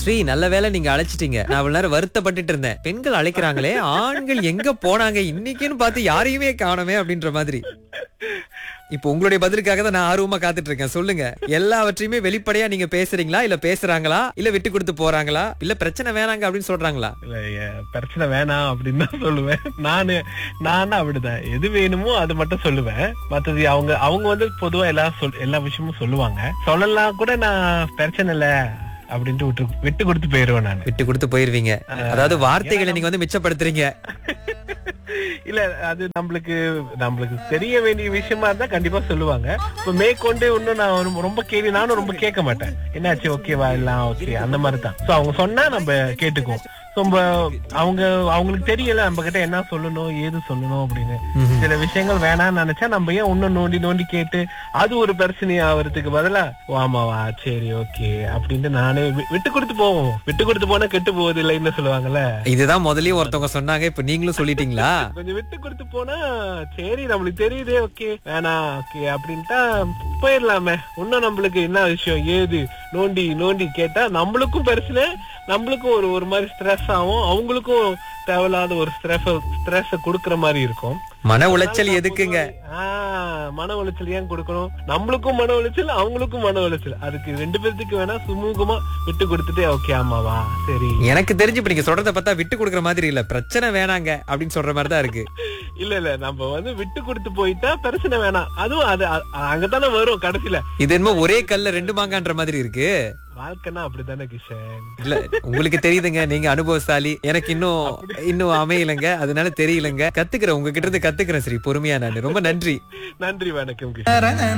ஸ்ரீ நல்ல வேளை நீங்க அழைச்சிட்டீங்க நான் இவ்வளவு நேரம் வருத்தப்பட்டுட்டு இருந்தேன் பெண்கள் அழைக்கிறாங்களே ஆண்கள் எங்க போனாங்க இன்னைக்குன்னு பார்த்து யாரையுமே காணோமே அப்படின்ற மாதிரி இப்போ உங்களுடைய பதிலுக்காக தான் நான் ஆர்வமா காத்துட்டு இருக்கேன் சொல்லுங்க எல்லாவற்றையுமே வெளிப்படையா நீங்க பேசுறீங்களா இல்ல பேசுறாங்களா இல்ல விட்டு கொடுத்து போறாங்களா இல்ல பிரச்சனை வேணாங்க அப்படின்னு சொல்றாங்களா இல்ல எ- பிரச்சனை வேணாம் அப்படின்னு தான் சொல்லுவேன் நானு நானும் அப்படிதான் எது வேணுமோ அது மட்டும் சொல்லுவேன் மத்தது அவங்க அவங்க வந்து பொதுவா எல்லா சொல் எல்லா விஷயமும் சொல்லுவாங்க சொல்லலாம் கூட நான் பிரச்சனை இல்ல அப்படின்ட்டு விட்டு விட்டு கொடுத்து போயிருவேன் நான் விட்டு கொடுத்து போயிருவீங்க அதாவது வார்த்தைகளை நீங்க வந்து மிச்சப்படுத்துறீங்க இல்ல அது நம்மளுக்கு நம்மளுக்கு தெரிய வேண்டிய விஷயமா இருந்தா கண்டிப்பா சொல்லுவாங்க இப்ப மேற்கொண்டு இன்னும் நான் ரொம்ப- ரொம்ப கேள்வி நானும் ரொம்ப கேட்க மாட்டேன் என்னாச்சு ஓகேவா எல்லாம் ஓகே அந்த மாதிரி தான் சோ அவங்க சொன்னா நம்ம கேட்டுக்குவோம் ரொம்ப அவங்க அவங்களுக்கு தெரியல நம்ம கிட்ட என்ன சொல்லணும் ஏது சொல்லணும் அப்படின்னு ம்ஹும். சில விஷயங்கள் வேணாம்னு நினைச்சா நம்ம ஏன் இன்னும் நோண்டி நோண்டி கேட்டு அது ஒரு பிரச்சனை ஆவறதுக்கு பதிலா "ஓ, ஆமாவா சரி ஓகே அப்படின்ட்டு நானே வி- விட்டு கொடுத்து போவோம் விட்டு கொடுத்து போனா கெட்டு போகுது இல்லைன்னு சொல்லுவாங்கல்ல இதுதான் முதல்லயே ஒருத்தவங்க சொன்னாங்க இப்ப நீங்களும் சொல்லிட்டீங்களா கொஞ்சம் விட்டு கொடுத்து போனா சரி நம்மளுக்கு தெரியுதே ஓகே வேணாம் ஓகே அப்படின்ட்டா போயிடலாமே இன்னும் நம்மளுக்கு என்ன விஷயம் ஏது நோண்டி நோண்டி கேட்டா நம்மளுக்கும் பிரச்சனை நம்மளுக்கும் ஒரு ஒரு மாதிரி ஸ்ட்ரெஸ் ஆகும் அவங்களுக்கும் தேவையில்லாத ஒரு ஸ்ட்ரெஸ் ஸ்ட்ரெஸ் கொடுக்கற மாதிரி இருக்கும் மன உளைச்சல் எதுக்குங்க ஆஹ் மன உளைச்சல் ஏன் கொடுக்கணும் நம்மளுக்கும் மன உளைச்சல் அவங்களுக்கும் மன உளைச்சல் அதுக்கு ரெண்டு பேர்த்துக்கு வேணா சுமூகமா விட்டு கொடுத்துட்டு ஓகே ஆமாவா சரி எனக்கு தெரிஞ்சு இப்ப நீங்க சொல்றத பார்த்தா விட்டு கொடுக்குற மாதிரி இல்ல பிரச்சனை வேணாங்க அப்படின்னு சொல்ற மாதிரி தான் இருக்கு இல்ல இல்ல நம்ம வந்து விட்டு கொடுத்து போயிட்டா பிரச்சனை வேணாம் அதுவும் அது அ- அங்கதானே வரும் கடைசியில இது என்னமோ ஒரே கல்ல ரெண்டு மாங்கான்ற மாதிரி இருக்கு வாழ்க்கைன்னா அப்படித்தானே கிஷன் இல்ல உங்களுக்கு தெரியுதுங்க நீங்க அனுபவசாலி எனக்கு இன்னும் இன்னும் அமையலைங்க அதனால தெரியலங்க கத்துக்கிறேன் உங்ககிட்ட இருந்து கத்துக்கிறேன் சரி பொறுமையா நான் ரொம்ப நன்றி நன்றி வணக்கம் கிஷன்